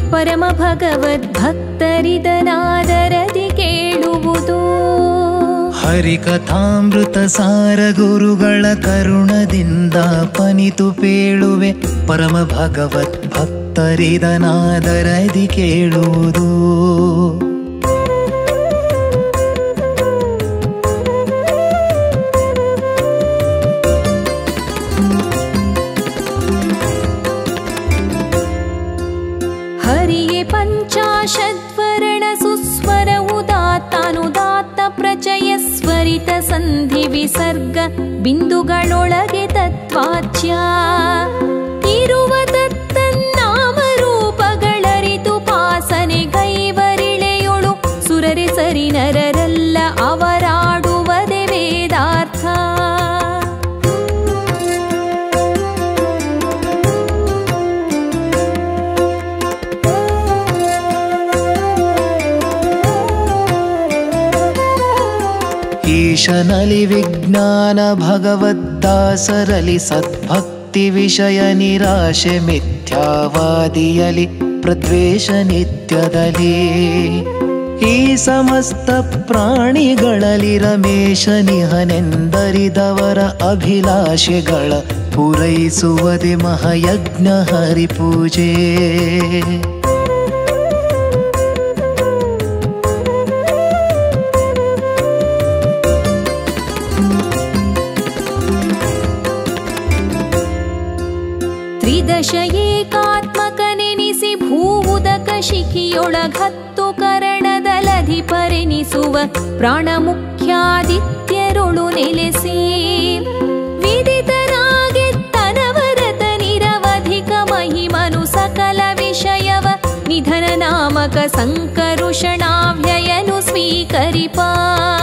ಪರಮ ಭಗವದ್ಭಕ್ತರಿದನಾದರದಿ ಕೇಳುವುದು ಹರಿಕಥಾಮೃತ ಸಾರ ಗುರುಗಳ ಕರುಣದಿಂದ ಪನಿತು ಪೇಳುವೆ ಪರಮ ಭಗವತ್ ಭಕ್ತರಿದನಾದರದಿ ಕೇಳುವುದು ಹರಿಯೇ ಪಂಚಾಶದ್ವರಣ ಸುಸ್ವರ ಉದಾತ್ತಾನುದಾತ್ತ ಪ್ರಚಯ ಸ್ವರಿತ ಸಂಧಿ ವಿಸರ್ಗ ಬಿಂದುಗಳೊಳಗೆ ತತ್ವಾಚ್ಯ ಇರುವ ತತ್ತನ್ನಾಮ ರೂಪಗಳರಿತು ಪಾಸನೆ ಗೈವರಿಳೆಯೊಳು ಸುರರೆ ಸರಿ ನರರಲ್ಲ ಅವರಾಡುವದೆ ವೇದಾರ್ಥ ಈಶನಲಿ ವಿಜ್ಞಾನ ಭಗವದ್ದಾಸರಲಿ ಸದ್ಭಕ್ತಿ ವಿಷಯ ನಿರಾಶೆ ಮಿಥ್ಯಾವಾದಿಯಲಿ ಪ್ರದ್ವೇಷ ನಿತ್ಯದಲ್ಲಿ ಈ ಸಮಸ್ತ ಪ್ರಾಣಿಗಳಲ್ಲಿ ರಮೇಶ ನಿಹನೆಂದರಿದವರ ಅಭಿಲಾಷೆಗಳ ಪೂರೈಸುವುದೇ ಮಹಾಯಜ್ಞ ಹರಿಪೂಜೆ ತ್ರಿದಶ ಏಕಾತ್ಮಕನೆನಿಸಿ ಭೂವುದಕ ಶಿಖಿಯೊಳಗತ್ತು ಕರಣದಲಧಿಪರೆನಿಸುವ ಪ್ರಾಣ ಮುಖ್ಯಾದಿತ್ಯರೊಳು ನೆಲೆಸಿ ವಿದಿತನಾಗೆ ತನವರತ ನಿರವಧಿಕ ಮಹಿಮನು ಸಕಲ ವಿಷಯವ ನಿಧನ ನಾಮಕ ಸಂಕರುಷಣಾವ್ಯಯನು ಸ್ವೀಕರಿಪಾ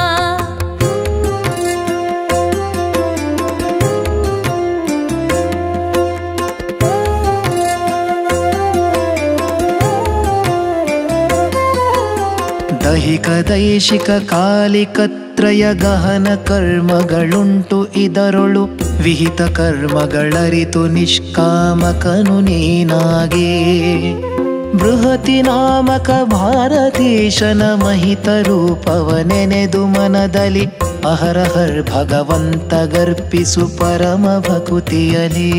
ದೈಹಿಕ ದೈಶಿಕ ಕಾಲಿಕತ್ರಯ ಗಹನ ಕರ್ಮಗಳುಂಟು ಇದರೊಳು ವಿಹಿತ ಕರ್ಮಗಳರಿತು ನಿಷ್ಕಾಮಕನು ನೀನಾಗೆ ಬೃಹತಿ ನಾಮಕ ಭಾರತೀಶನ ಮಹಿತ ರೂಪವ ನೆನೆದು ಮನದಲ್ಲಿ ಅಹರಹರ್ ಭಗವಂತ ಗರ್ಪಿಸು ಪರಮ ಭಕುತಿಯಲೇ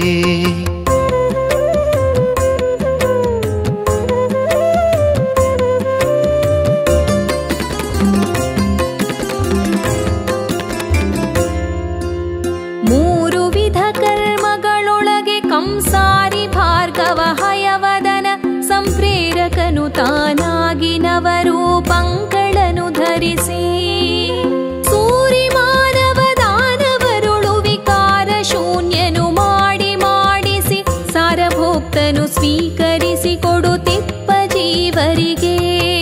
ಮೂರು ವಿಧ ಕರ್ಮಗಳೊಳಗೆ ಕಂಸಾರಿ ಭಾರ್ಗವ ಹಯವದನ ಸಂಪ್ರೇರಕನು ತಾನಾಗಿ ನವರೂಪಂಗಳನ್ನು ಧರಿಸಿ ಸೂರಿ ಮಾನವ ದಾನವರುಳು ವಿಕಾರ ಶೂನ್ಯನು ಮಾಡಿ ಮಾಡಿಸಿ ಸಾರಭೋಕ್ತನು ಸ್ವೀಕರಿಸಿ ಕೊಡುತ್ತಿಪ್ಪ ಜೀವರಿಗೆ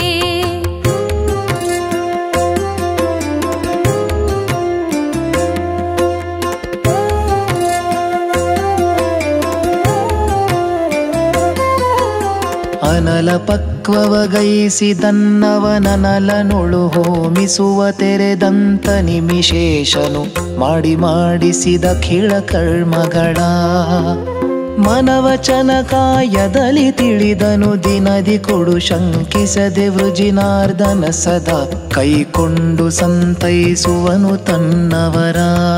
ಅನಲ ಪಕ್ವವಗೈಸಿದನ್ನವನನಲನುಳು ಹೋಮಿಸುವ ತೆರೆದಂತ ನಿಮಿಷೇಷನು ಮಾಡಿ ಮಾಡಿಸಿದ ಖಿಳ ಕರ್ಮಗಳ ಮನವಚನ ಕಾಯದಲ್ಲಿ ತಿಳಿದನು ದಿನದಿ ಕೊಡು ಶಂಕಿಸದೆ ವೃಜಿನಾರ್ದನ ಸದಾ ಕೈಕೊಂಡು ಸಂತೈಸುವನು ತನ್ನವರ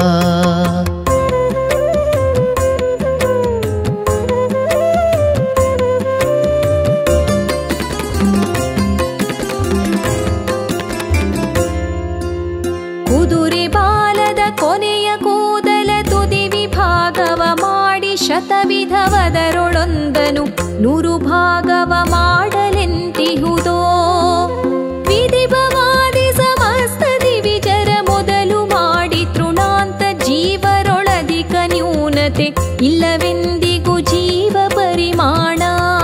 ಕುದುರೆ ಬಾಲದ ಕೊನೆಯ ಕೂದಲ ತುದಿ ವಿಭಾಗವ ಮಾಡಿ ಶತವಿಧವದರೊಳೊಂದನು ನೂರು ಭಾಗವ ಮಾಡಲೆಂತಿಹುದೋ ವಿಧಿಭವಾದಿ ಸಮಸ್ತ ದಿವಿಜರ ಮೊದಲು ಮಾಡಿ ತೃಣಾಂತ ಜೀವರೊಳಧಿಕ ನ್ಯೂನತೆ ಇಲ್ಲವೆಂದಿಗೂ ಜೀವ ಪರಿಮಾಣ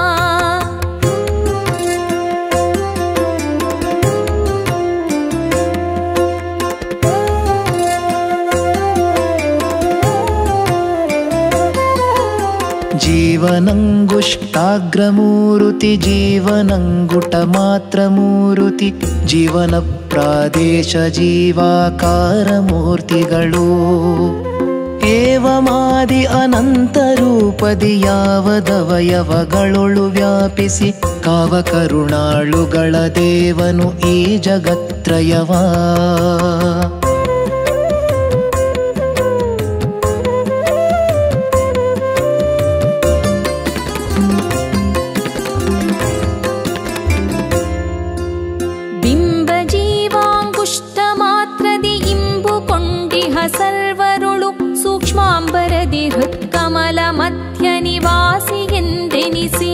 ಜೀವನಂಗುಷ್ಟಾಗ್ರಮೂರುತಿ ಜೀವನಂಗುಟ ಮಾತ್ರ ಮೂರುತಿ ಜೀವನ ಪ್ರಾದೇಶ ಜೀವಾಕಾರ ಮೂರ್ತಿಗಳು ಏವಮಾದಿ ಅನಂತ ರೂಪದಿ ಯಾವದವಯವಗಳೊಳು ವ್ಯಾಪಿಸಿ ಕಾವ ಕರುಣಾಳುಗಳ ದೇವನು ಈ ಜಗತ್ರಯವಾ ಬಿಂಬ ಜೀವಾಂಗುಷ್ಟ ಮಾತ್ರದಿ ಇಂಬು ಕೊಂಡಿಹ ಸರ್ವರುಳು ಸೂಕ್ಷ್ಮಾಂಬರದಿ ಹೃತ್ಕಮಲ ಮಧ್ಯ ನಿವಾಸಿ ಎಂದೆನಿಸಿ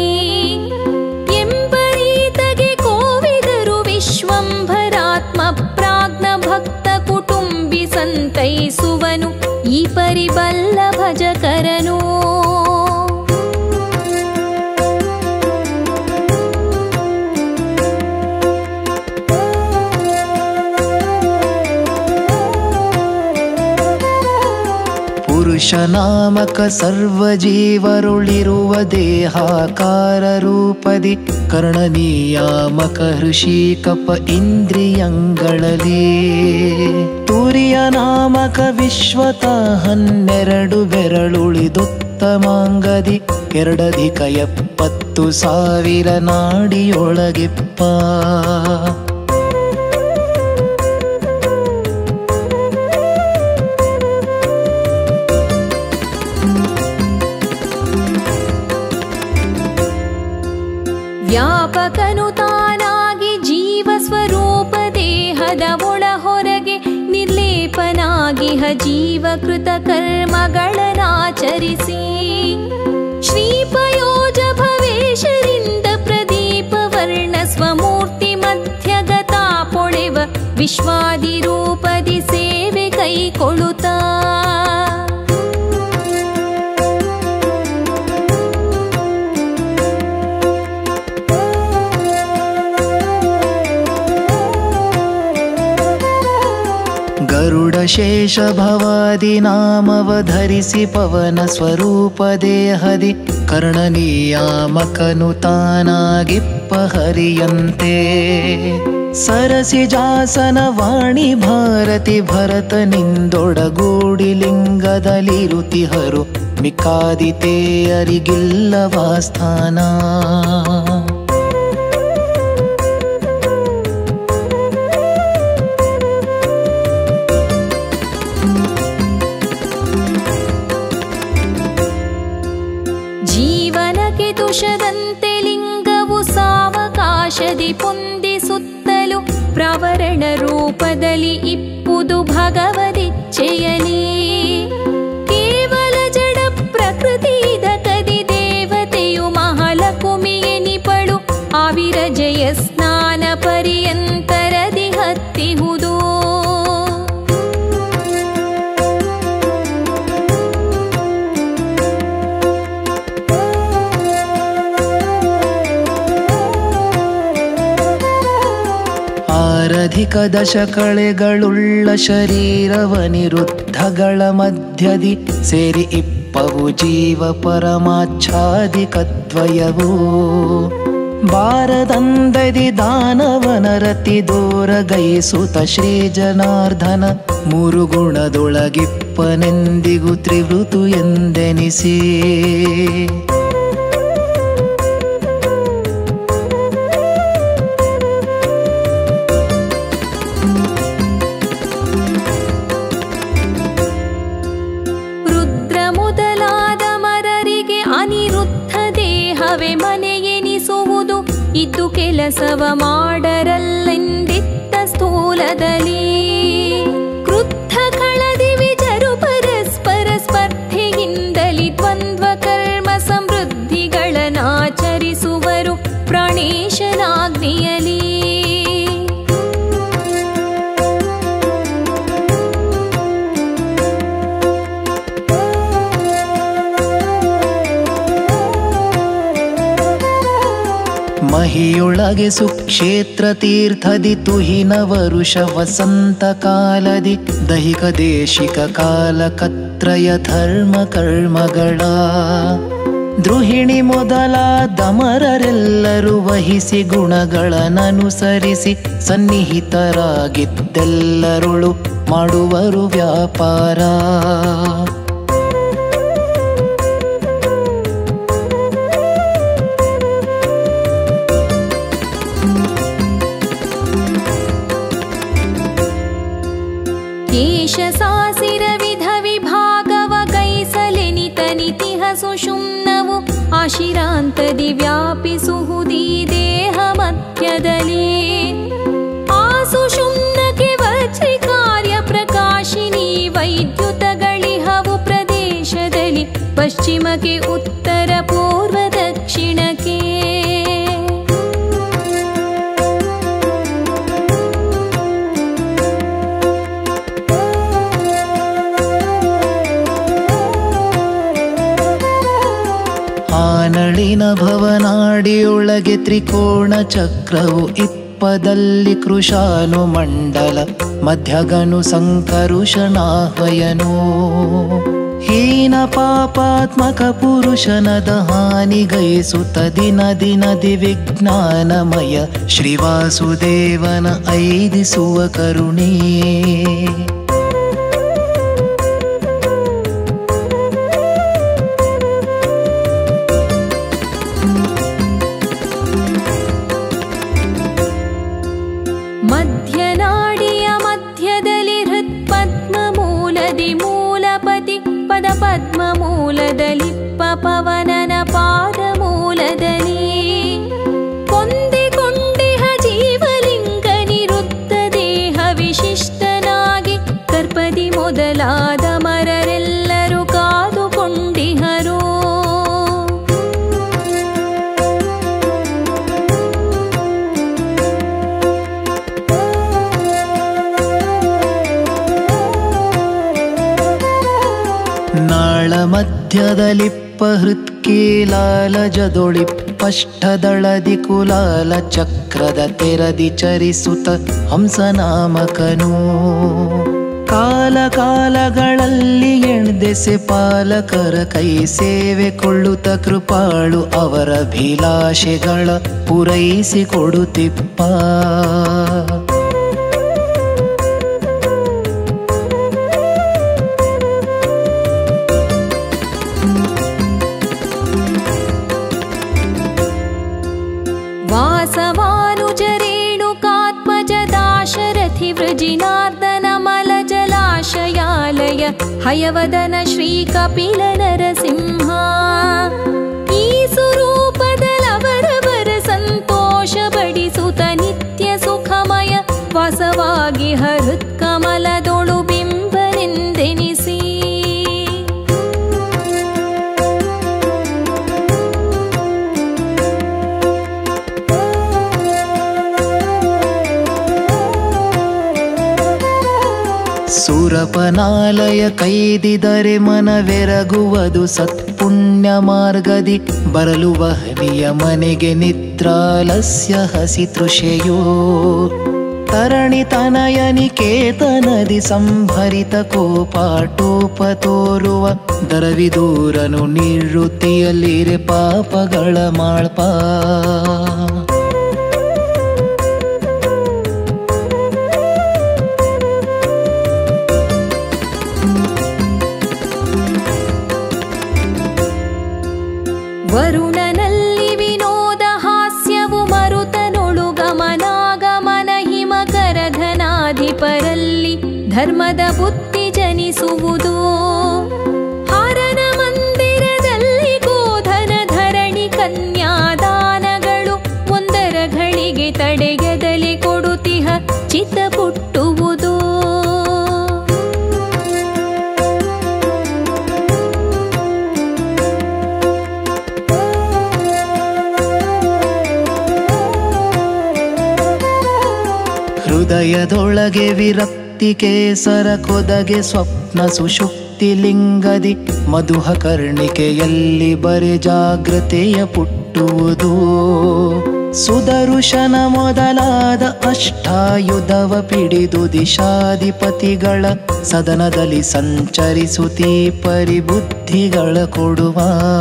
ಎಂಬರೀತಗೆ ಕೋವಿದರು ವಿಶ್ವಂಭರಾತ್ಮ ಪ್ರಾಜ್ಞ ಭಕ್ತ ಕುಟುಂಬಿ ಸಂತೈಸುವನು ಈ ಪರಿಬಲ್ಲ ಭಜಕರನು ಪುರುಷ ನಾಮಕ ಸರ್ವ ಜೀವರುಳಿರುವ ದೇಹಾಕಾರ ರೂಪದಿ ಕರ್ಣನೀಯಾಮಕ ಹೃಷಿಕಪ ಇಂದ್ರಿಯಂಗಳಲ್ಲಿ ತುರಿಯ ನಾಮಕ ವಿಶ್ವತ ಹನ್ನೆರಡು ಬೆರಳುಳಿದುತ್ತಮಾಂಗದಿ ಎರಡಧಿಕ ಎಪ್ಪತ್ತು ಸಾವಿರ ನಾಡಿಯೊಳಗಿಪ್ಪ ವ್ಯಾಪಕನು ತಾನಾಗಿ ಜೀವ ಸ್ವರೂಪ ದೇಹದ ಒಳ ಹೊರಗೆ ನಿರ್ಲೇಪನಾಗಿಹ ಜೀವಕೃತ ಕರ್ಮಗಳನ್ನಾಚರಿಸಿ ಶ್ರೀಪಯೋಜ ಭವೇಶರಿಂದ ಪ್ರದೀಪ ವರ್ಣ ಸ್ವಮೂರ್ತಿ ಮಧ್ಯಗತ ಪೊಳೆವ ವಿಶ್ವಾದಿ ರೂಪದಿ ಸೇವೆ ಕೈಕೊಳುತ್ತಾ ಗರುಡ ಶೇಷ ಭವಾದಿ ನಾಮವ ಧರಿಸಿ ಪವನ ಸ್ವರೂಪ ದೇಹದಿ ಕರ್ಣನೀಯಾಮಕನು ತಾನಾಗಿಪ್ಪ ಹರಿಯಂತೆ ಸರಸಿ ಜಾಸನ ವಾಣಿ ಭಾರತಿ ಭರತ ನಿಂದೊಡಗೂಡಿ ಲಿಂಗದಲ್ಲಿರುತಿಹರು ಮಿಕ್ಕಾದಿತೇ ಅರಿಗಿಲ್ಲವಾ ಸ್ಥಾನ ಜೀವನಕ್ಕೆ ತುಷದಂತೆ ಲಿಂಗವು ಸಾವಕಾಶದಿ ಪೊಂದಿಸುತ್ತಲೂ ಪ್ರವರಣ ರೂಪದಲ್ಲಿ ಇಪ್ಪುದು ಭಗವದಿಚ್ಛೆಯಲಿ ಕೇವಲ ಜಡ ಪ್ರಕೃತಿದ ಕದಿ ದೇವತೆಯು ಮಹಾಲಕುಮಿಯೆನಿಪಳು ಆವಿರ ಜಯ ಸ್ನಾನ ಪರ್ಯಂತರದಿ ಹತ್ತಿಹುದು ಆರಧಿಕ ದಶಕಳೆಗಳುಳ್ಳ ಶರೀರವನಿರುದ್ಧಗಳ ಮಧ್ಯದಿ ಸೇರಿ ಇಪ್ಪವು ಜೀವ ಪರಮಾಚ್ಛಾದಿಕದ್ವಯವು ಬಾರದಂದದಿ ದಾನವನ ರತಿ ದೂರಗೈಸುತ ಶ್ರೀ ಜನಾರ್ದನ ಮೂರು ಗುಣದೊಳಗಿಪ್ಪನೆಂದಿಗೂ ತ್ರಿವೃತು ಎಂದೆನಿಸಿ ರುದ್ರ ಮೊದಲಾದ ಮರರಿಗೆ ಅನಿರುದ್ಧ ದೇಹವೇ ಮನೆಯೆನಿಸುವುದು ಇದ್ದು ಕೆಲಸವ ಮಾಡರಲ್ಲೆಂದಿತ್ತ ಸ್ಥೂಲದಲ್ಲಿ ಕ್ರುದ್ಧ ಕಳದಿ ವಿಜರು ಪರಸ್ಪರ ಸ್ಪರ್ಧೆಯಿಂದಲಿ ದ್ವಂದ್ವ ಕರ್ಮ ಸಮೃದ್ಧಿಗಳನ್ನಾಚರಿಸುವರು ಪ್ರಾಣೇಶನಾಗ್ನಿಯಲಿ ಮಹಿಯೊಳಗೆ ಸುಕ್ಷೇತ್ರ ತೀರ್ಥದಿ ತುಹಿನ ವರುಷ ವಸಂತ ಕಾಲದಿ ದೈಹಿಕ ದೇಶಿಕ ಕಾಲ ಕತ್ರಯ ಧರ್ಮ ಕರ್ಮಗಳ ದ್ರುಹಿಣಿ ಮೊದಲಾದ ಮರರೆಲ್ಲರೂ ವಹಿಸಿ ಗುಣಗಳನ್ನನುಸರಿಸಿ ಸನ್ನಿಹಿತರಾಗಿದ್ದೆಲ್ಲರುಳು ಮಾಡುವರು ವ್ಯಾಪಾರ ಆಶಿರಾಂತದಿ ವ್ಯಾಪಿಸುವುದೀ ದೇಹ ಮಧ್ಯದಲ್ಲಿ ಆಸು ಶುಮ್ನಕ್ಕೆ ವಜ್ರಿ ಕಾರ್ಯ ಪ್ರಕಾಶಿನಿ ವೈದ್ಯುತಗಳಿಹವು ಪ್ರದೇಶದಲ್ಲಿ ಪಶ್ಚಿಮಕ್ಕೆ ಉತ್ತರ ಪೂರ್ವ ದಕ್ಷಿಣಕ್ಕೆ ಆನಳಿನ ಭವನಾಡಿಯೊಳಗೆ ತ್ರಿಕೋಣ ಚಕ್ರವು ಇಪ್ಪದಲ್ಲಿ ಕೃಶಾನು ಮಂಡಲ ಮಧ್ಯಗನು ಸಂಕರುಷನಾಹ್ವಯನು ಹೀನ ಪಾಪಾತ್ಮಕ ಪುರುಷನದ ಹಾನಿಗೈಸುತ್ತ ದಿನ ದಿನದಿ ವಿಜ್ಞಾನಮಯ ಶ್ರೀವಾಸುದೇವನ ಐದಿಸುವ ಕರುಣೇ ಮಧ್ಯನಾಡಿಯ ಮಧ್ಯದಲ್ಲಿ ಹೃತ್ಪದ್ಮ ಮೂಲದಿ ಮೂಲಪತಿ ಪದ ಪದ್ಮ ಮೂಲದಲ್ಲಿ ಪವನನ ಪಾದ ಮೂಲದಲ್ಲಿ ಕೊಂದಿಕೊಂಡಿಹ ಜೀವಲಿಂಗ ನಿರುದ್ಧ ದೇಹ ವಿಶಿಷ್ಟನಾಗಿ ಕರ್ಪದಿ ಮೊದಲಾದ ಮರರೆಲ್ಲರೂ ಕಾದುಕೊಂಡಿಹರು ನಾಳ ಮಧ್ಯದಲಿಪ್ಪ ಹೃತ್ಕೇಲಾಲಜದೊಳಿಪ್ಪಷ್ಟದಳದಿ ಕುಲಾಲ ಚಕ್ರದ ತೆರದಿ ಚರಿಸುತ್ತ ಹಂಸನಾಮಕನು ಕಾಲ ಕಾಲಗಳಲ್ಲಿ ಎಣ್ದೆಸೆ ಪಾಲಕರ ಕೈ ಸೇವೆ ಕೊಳ್ಳುತ್ತ ಕೃಪಾಳು ಅವರ ಅಭಿಲಾಷೆಗಳ ಪೂರೈಸಿಕೊಡುತ್ತಿಪ್ಪ वासवानुजरेणुकात्मजदाशरथि वृजिनार्दनमलजलाशयालय हयवदन श्रीकपिलनरसिंह ಈ ಸ್ವರೂಪದಲವರವರ ಸಂತೋಷಪಡಿಸುತ್ತ ನಿತ್ಯ ಸುಖಮಯ ವಾಸವಾಗಿ ಹೃತ್ಕಮಲದೊಳು ಬಿಂಬನೆಂದೆನಿಸಿ ಸುರಪನಾಲಯ ಕೈದಿದರೆ ಮನವೆರಗುವುದು ಸತ್ಪುಣ್ಯ ಮಾರ್ಗದಿ ಬರಲು ವಹನಿಯ ಮನೆಗೆ ನಿದ್ರಾಲಸ್ಯ ಹಸಿ ತೃಷೆಯೋ ತರಣಿ ತನಯ ನಿಕೇತನದಿ ಸಂಭರಿತ ಕೋಪಾಟೋಪ ತೋರುವ ದರವಿದೂರನು ನಿವೃತ್ತಿಯಲ್ಲಿರೆ ಪಾಪಗಳ ಮಾಳ್ಪ ವರುಣನಲ್ಲಿ ವಿನೋದ ಹಾಸ್ಯವು ಮರುತನೊಳು ಗಮನಾಗಮನ ಹಿಮಕರಧನಾಧಿಪರಲ್ಲಿ ಧರ್ಮದ ಬುದ್ಧಿ ಜನಿಸುವುದು ಹರನ ಮಂದಿರದಲ್ಲಿ ಗೋಧನ ಧರಣಿ ಕನ್ಯಾದಾನಗಳು ಒಂದರ ಘಳಿಗೆ ತಡೆಗದಲಿ ಕೊಡುತಿಹ ಚಿತ್ತ ಪುಟ್ಟುವುದು ಹೃದಯದೊಳಗೆ ವಿರಕ್ತಿ ಕೇಸರ ಕೊದಗೆ ಸ್ವಪ್ನ ಸುಷುಪ್ತಿ ಲಿಂಗದಿ ಮಧುಹ ಕರ್ಣಿಕೆಯಲ್ಲಿ ಬರೆ ಜಾಗ್ರತೆಯ ಪುಟ್ಟುವುದು ಸುದರುಶನ ಮೊದಲಾದ ಅಷ್ಟಾಯುಧವ ಪಿಡಿದು ದಿಶಾಧಿಪತಿಗಳ ಸದನದಲ್ಲಿ ಸಂಚರಿಸುತ್ತೀ ಪರಿಬುದ್ಧಿಗಳ ಕೊಡುವ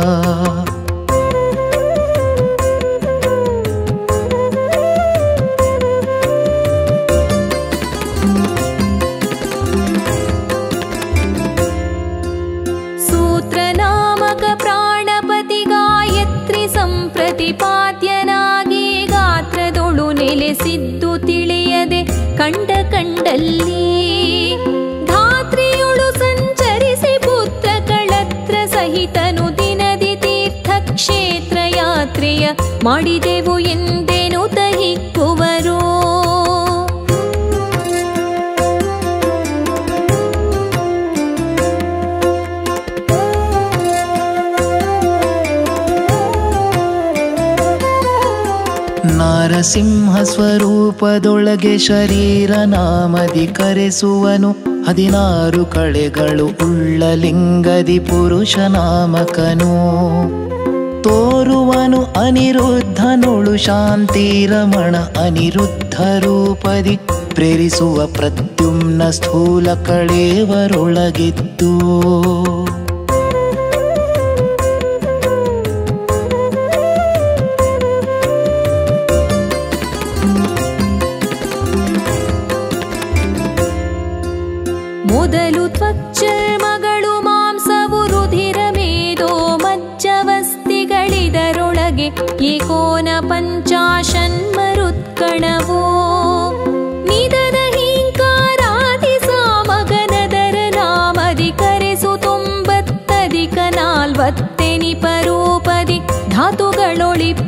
ಸೂತ್ರನಾಮಕ ಪ್ರಾಣಪತಿ ಗಾಯತ್ರಿ ಸಂಪ್ರತಿಪಾದ್ಯನಾಗಿ ಗಾತ್ರದೊಳು ನೆಲೆಸಿದ್ದು ತಿಳಿಯದೆ ಕಂಡ ಕಂಡಲ್ಲಿ ಧಾತ್ರಿಯೊಳು ಸಂಚರಿಸಿ ಪುತ್ರ ಕಳತ್ರ ಸಹಿತನು ದಿನದಿ ತೀರ್ಥ ಕ್ಷೇತ್ರ ಯಾತ್ರೆಯ ಮಾಡಿದೆವು ಎಂದೆನು ತಹಿಕ್ಕುವರು ನಾರಸಿಂಹ ಸ್ವರೂಪದೊಳಗೆ ಶರೀರ ನಾಮದಿ ಕರೆಸುವನು ಹದಿನಾರು ಕಳೆಗಳು ಉಳ್ಳ ಲಿಂಗದಿ ಪುರುಷ ನಾಮಕನು ತೋರುವನು ಅನಿರುದ್ಧನುಳು ಶಾಂತಿರಮಣ ಅನಿರುದ್ಧ ರೂಪದಿ ಪ್ರೇರಿಸುವ ಪ್ರದ್ಯುಮ್ನ ಸ್ಥೂಲ ಕಳೇವರೊಳಗಿದ್ದು ಮೊದಲು ತ್ವಚ್ಚರ್ಮಗಳು ಮಾಂಸವು ರುಧಿರ ಮೇದೋ ಮಜ್ಜವಸ್ತಿಗಳಿದರೊಳಗೆ ಏಕೋನ ಪಂಚಾಶನ್ಮರುತ್ಕಣವೋ ನಿಧನ ಹೀಂಕಾರಾದಿ ಸಾಮಗನದರ ನಾಮದಿ ಕರೆಸು ತೊಂಬತ್ತಧಿಕ ನಾಲ್ವತ್ತೆನಿಪ ರೂಪದಿ ಧಾತುಗಳೊಳಿಪ್ಪ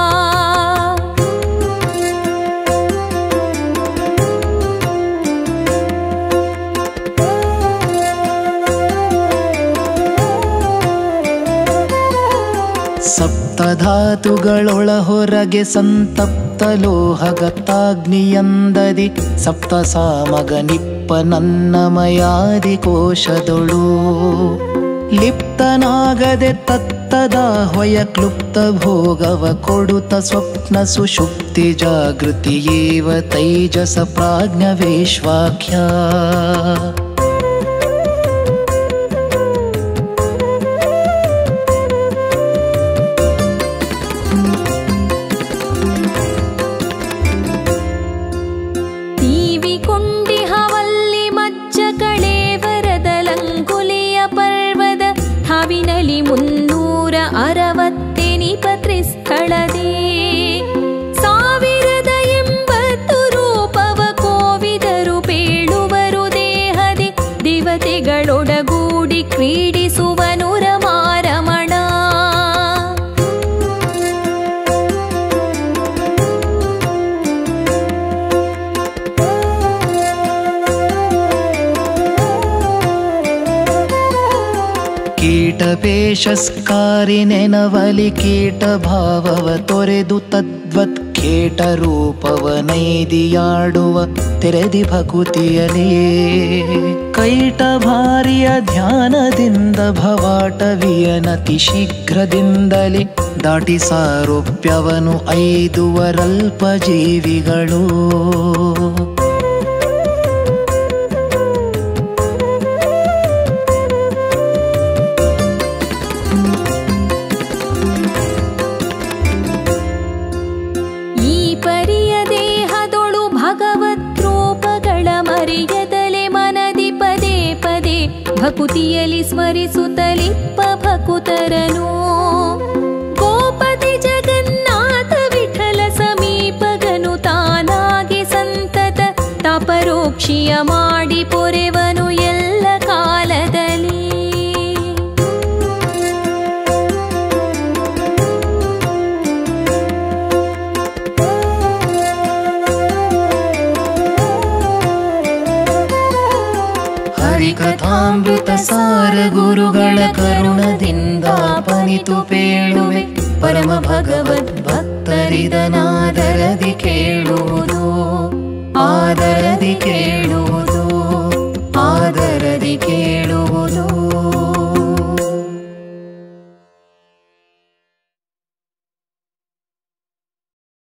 ಸಪ್ತಧಾತುಗಳೊಳ ಹೊರಗೆ ಸಂತಪ್ತ ಲೋಹಗತ್ತಾಗ್ನಿಯಂದದಿ ಸಪ್ತ ಸಾಮಗ ನಿಪ್ಪ ನನ್ನಮಯಾದಿ ಕೋಶದೊಳು ಲಿಪ್ತನಾಗದೆ ತತ್ತದಾಹ್ವಯ ಕ್ಲುಪ್ತ ಭೋಗವ ಕೊಡುತ್ತ ಸ್ವಪ್ನ ಸುಷುಪ್ತಿ ಜಾಗೃತಿಯೇವ ತೈಜಸ ಪ್ರಾಜ್ಞವೇಶ್ವಾಖ್ಯ ತೀವಿಕೊಂಡಿಹವಲ್ಲಿ ಮಜ್ಜ ಕಳೇವರದ ಲಂಗುಲಿಯ ಪರ್ವದ ಹಾವಿನಲಿ ಮುನ್ನೂರ ಅರವತ್ತೆನಿಪ ತ್ರಿಸ್ಥಳದೇ ಸಾವಿರದ ಎಂಬತ್ತು ರೂಪವ ಕೋವಿದರು ಪೇಳುವರು ದೇಹದಿ ದೇವತೆಗಳೊಡಗೂಡಿ ಕ್ರೀಡಿಸುವನು ರಮಾರಮಣ ಕೀಟಪೇಶಸ್ಕಾರಿ ನೆನವಲಿ ಕೀಟ ಭಾವವ ತೊರೆದು ತದ್ವತ್ ಕೇಟ ರೂಪವ ನೈದಿಯಾಡುವ ತೆರೆದಿ ಭಕುತಿಯಲೇ ಕೈಟ ಭಾರಿಯ ಧ್ಯಾನದಿಂದ ಭವಾಟವಿಯನತಿ ಶೀಘ್ರದಿಂದಲೇ ದಾಟಿ ಸಾರೂಪ್ಯವನು ಐದುವರಲ್ಪ ಜೀವಿಗಳು ಈ ಪರಿಯ ದೇಹದೊಳು ಭಗವತ್ ರೂಪಗಳ ಮರೆಯದಲೆ ಮನದಿ ಪದೇ ಪದೇ ಭಕುತಿಯಲಿ ಸ್ಮರಿಸುತ್ತಲಿಪ್ಪ ಭಕುತರನು ಗೋಪತಿ ಜಗನ್ನಾಥ ವಿಠಲ ಸಮೀಪಗನು ತಾನಾಗಿ ಸಂತತ ತಪರೋಕ್ಷಿಯ ಮಾಡಿ ಪೊರೆವನು ಎಲ್ಲ ಕಾಲದಲ್ಲಿ ಹರಿಕಥಾಮೃತ ಸಾರ ಗುರುಗಳ ಕರುಣದಿಂದ ಪನಿತು ಪೇಳುವೆ ಪರಮ ಭಗವದ್ ಭಕ್ತರಿದನಾದರದಿ ಕೇಳುವುದು ಆದರದಿ ಕೇಳುವುದು ಆದರದಿ ಕೇಳುವುದು